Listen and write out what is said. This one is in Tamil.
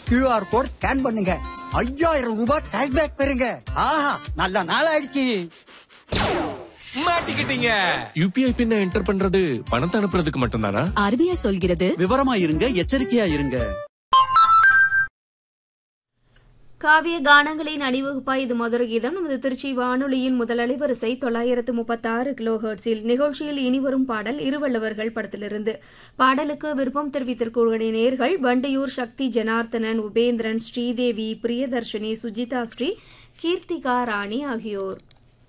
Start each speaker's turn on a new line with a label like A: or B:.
A: கியூஆர் கோட் ஸ்கேன் பண்ணுங்க ஐயாயிரம் ரூபாய் கேஷ்பேக் பெறுங்க ஆஹா நல்ல நாள் ஆயிடுச்சு
B: மாட்டிக்கிட்டீங்க
C: யூபிஐ பின்ன என்டர் பண்றது பணத்தை அனுப்புறதுக்கு மட்டும்தானா
D: ஆர்பிஐ சொல்கிறது
E: விவரமா இருங்க எச்சரிக்கையா இருங்க
F: காவிய கானங்களின் அணிவகுப்பாய் இது மதுரை கீதம் நமது திருச்சி வானொலியின் முதல் அலைவரிசை தொள்ளாயிரத்து முப்பத்தாறு கிலோ ஹெர்ட்ஸில் நிகழ்ச்சியில் இனிவரும் பாடல் இருவல்லவர்கள் படத்திலிருந்து பாடலுக்கு விருப்பம் தெரிவித்திருக்கூடிய நேர்கள் வண்டியூர் சக்தி ஜனார்த்தனன் உபேந்திரன் ஸ்ரீதேவி பிரியதர்ஷினி சுஜிதா ஸ்ரீ கீர்த்திகா ராணி ஆகியோர்